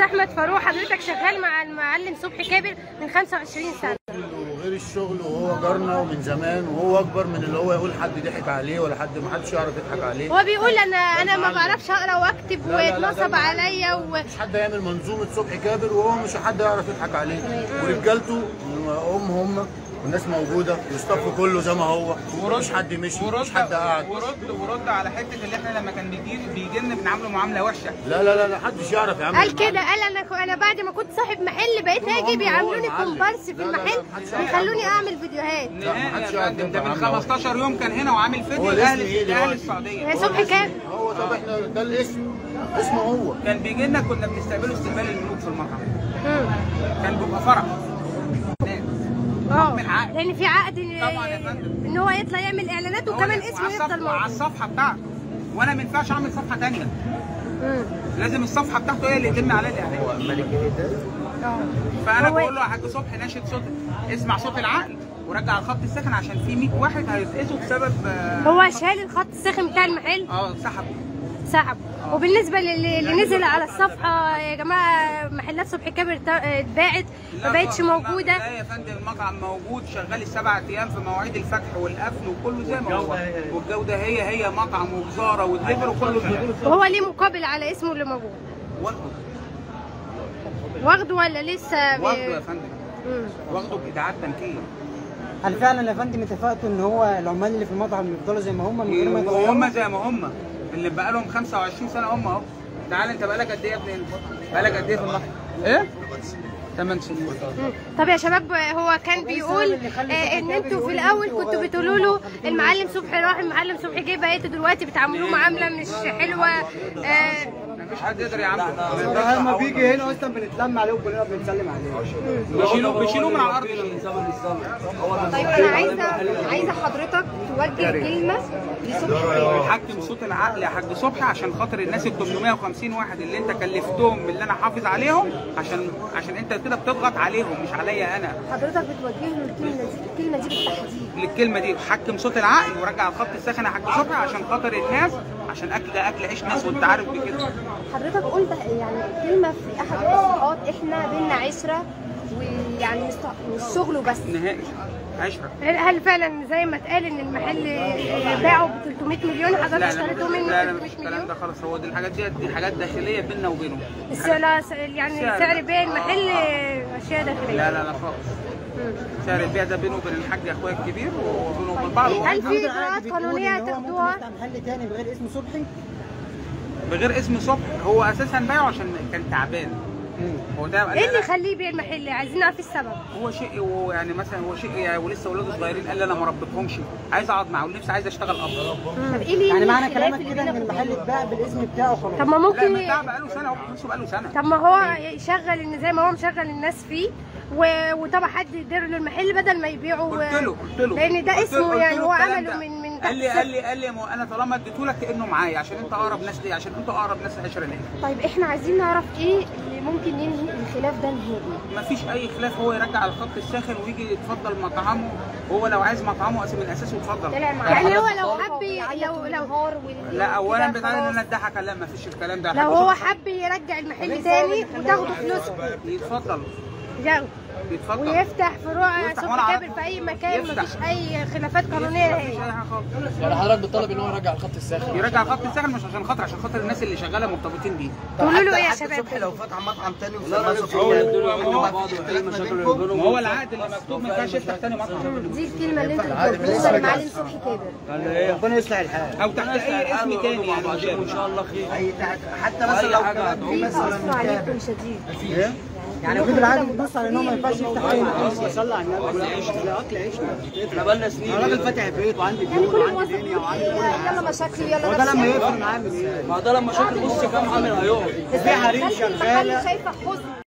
احمد فاروق حضرتك شغال مع المعلم صبحي كابر من 25 سنه وغير الشغل وهو جارنا ومن زمان وهو اكبر من اللي هو يقول حد ضحك عليه ولا حد ما حدش يعرف يضحك عليه هو بيقول انا انا ما بعرفش اقرا واكتب لا، لا، لا، ده واتنصب المعلم. عليا و... مش حد يعمل منظومه صبحي كابر وهو مش حد يعرف يضحك عليه ورجالته هم هم والناس موجوده والستاف كله زي ما هو مش حد مشي مش حد قعد ورد ورد على حته اللي احنا لما كان بيجي بيجي لنا بنعامله معامله وحشه لا لا لا لا حدش يعرف يعمل قال كده قال انا انا بعد ما كنت صاحب محل بقيت طول عمره اجي هو بيعاملوني المعلم. كومبارس في لا، لا، لا، المحل محدش يعرف ويخلوني اعمل فيديوهات نهائي محدش يا يعرف فندم ده يبقى من عامله 15 يوم كان هنا وعامل فيديو هو الاسم لاهل ايه لاهل دلوقتي؟ السعوديه يا صبحي كام هو طب احنا ده الاسم اسمه هو كان بيجي لنا كنا بنستقبله استقبال الملوك في المطعم مم. كان بيبقى فرح ناس. اه من عقد. لان في عقد طبعا يا فندم. ان هو يطلع يعمل اعلانات وكمان هو- اسمه وعلى يفضل الصفحة- وعلى موجود الصفحه بتاعته وانا ما ينفعش اعمل صفحه ثانيه مم. لازم الصفحه بتاعته هي اللي يتم عليها الاعلان اه فانا هو- بقول له يا حاج صبحي ناشد صوت اسمع صوت العقل ورجع الخط الساخن عشان في 100 واحد هيتقسوا بسبب آه، هو شال الخط الساخن بتاع المحل اه سحب سحب وبالنسبه للي اللي نزل على الصفحه يا جماعه محلات صبحي كابر تا- اتباعت ما بقتش لا موجوده لا يا فندم المطعم موجود شغال السبع ايام في مواعيد الفتح والقفل وكله زي ما هو والجوده هي هي مطعم وجزاره ودليفري وكله شغال وهو ليه مقابل على اسمه اللي موجود واخده واخده ولا لسه بي- واخده يا فندم مم. واخده بايداعات بنكيه هل فعلا يا فندم اتفقتوا ان هو العمال اللي في المطعم يفضلوا زي ما هم من غير ما يتغيروا؟ وهم زي ما هم اللي بقى لهم 25 سنه هم اهو تعال انت بقالك قد ايه يا ابني بقالك قد ايه في المطعم؟ ايه؟ 8 سنين مم. طب يا شباب هو كان بيقول آه ان انتوا في الاول كنتوا بتقولوا له المعلم صبحي راح المعلم صبحي جه بقيتوا دلوقتي بتعاملوه معامله مش حلوه آه مفيش حد يقدر يعمله لما بيجي هنا اصلا بنتلم عليه وكلنا بنسلم عليه بيشيلوه بيشيلوه من على الارض يشيل. طيب انا عايزه عايزه حضرتك توجه كلمه لصبحي حكم صوت العقل يا حاج صبحي عشان خاطر الناس ال 850 واحد اللي انت كلفتهم باللي انا حافظ عليهم عشان عشان انت كده بتضغط عليهم مش عليا انا حضرتك بتوجه له الكلمه دي الكلمه دي بالتحديد الكلمه دي حكم صوت العقل ورجع الخط الساخن يا حاج صبحي عشان خاطر الناس عشان اكل ده اكل عيش ناس وانت عارف بكده حضرتك قلت يعني كلمه في احد التصريحات احنا بينا عشره ويعني مش مش شغل وبس نهائي عشره هل هل فعلا زي ما اتقال ان المحل باعه ب 300 مليون حضرتك لا لا اشتريته منه لا لا 300 مفيش الكلام مليون ده خالص هو دي الحاجات دي دي حاجات داخليه بيننا وبينهم السعر يعني سعر. سعر بيع المحل اشياء داخليه لا لا لا خالص سعر البيع ده بينه وبين الحاج اخويا الكبير وبينه وبين بعض هل في محمود اجراءات العادي بتقول قانونيه إن هو ممكن هتاخدوها؟ يفتح محل تاني بغير اسم صبحي بغير اسم صبحي هو اساسا بايعه عشان كان تعبان هو ده ايه اللي يخليه يبيع المحل عايزين نعرف السبب هو شيء هو يعني مثلا هو شيء يعني ولسه اولاده صغيرين قال لي انا ما ربيتهمش عايز اقعد معاه ونفسي عايز اشتغل اب طب ايه اللي يعني معنى الخلاف كلامك اللي كده ان بينك المحل اتباع بالاسم بتاعه خلاص طب ما لا ما ممكن بتاع بقاله سنه هو نفسه بقاله سنه طب ما هو يشغل ان زي ما هو مشغل الناس فيه و... وطبعا حد يدير له المحل بدل ما يبيعوا قلت له قلت له لان ده قلت له- اسمه قلت يعني له هو الكلام عمله ده. من من قال لي تحت قال لي قال لي ما انا طالما اديته لك كانه معايا عشان انت اقرب ناس ليه عشان انت اقرب ناس عشره ليه طيب احنا عايزين نعرف ايه اللي ممكن ينهي الخلاف ده نهائي ما فيش اي خلاف هو يرجع الخط الساخن ويجي يتفضل مطعمه وهو لو عايز مطعمه أصل من اساسه يتفضل طلع معاه يعني هو حضرتك لو ضربة حب ي- وبيعيط لو- لو- وبينهار والليل لا اولا كده بتعالى ان خلاص. انا اتضحك لا ما فيش الكلام ده لو حاجة هو صبح. حب يرجع المحل تاني وتاخدوا فلوسكم يتفضل ياخدوا. يتفضل ويفتح فروع يفتح صبحي وأنا كابر في اي مكان يفتح. مفيش اي خلافات قانونيه مفيش نهائيه اي حاجه خالص يعني حضرتك بتطلب ان هو يرجع الخط الساخن يرجع الخط الساخن مش عشان خاطر عشان خاطر الناس اللي شغاله مرتبطين بيه تقولوا له ايه يا شباب صبحي لو فتح مطعم تاني وسماه صبحي هو- كابر، هو- انتوا ما بعض فيش وحل اختلاف ما مشاكل بينكم؟ بينهم ما هو العقد اللي مكتوب ما ينفعش يفتح تاني مطعم دي الكلمه اللي انت بتوجهها لمعلم صبحي كابر ربنا يصلح الحال او تحت اي اسم تاني يعني ان مشابه. شاء الله خير اي تحت حتى مثلا لو كان في في مثلا تاثر عليكم شديد يعني المفروض العادي بتبص على ان هو ما ينفعش يفتح اي محل صلى على النبي ده اكل عيشنا احنا بقالنا سنين انا راجل فاتح بيت وعندي يعني بيوت كل وعندي موظف دنيا وعندي يقول يلا مشاكل يلا هو ده لما نفسي. يقفل عامل ايه؟ ما ده لما شكل بص كام عامل هيقف بس في حريم دخلت المحل شغالة. شايفه حزن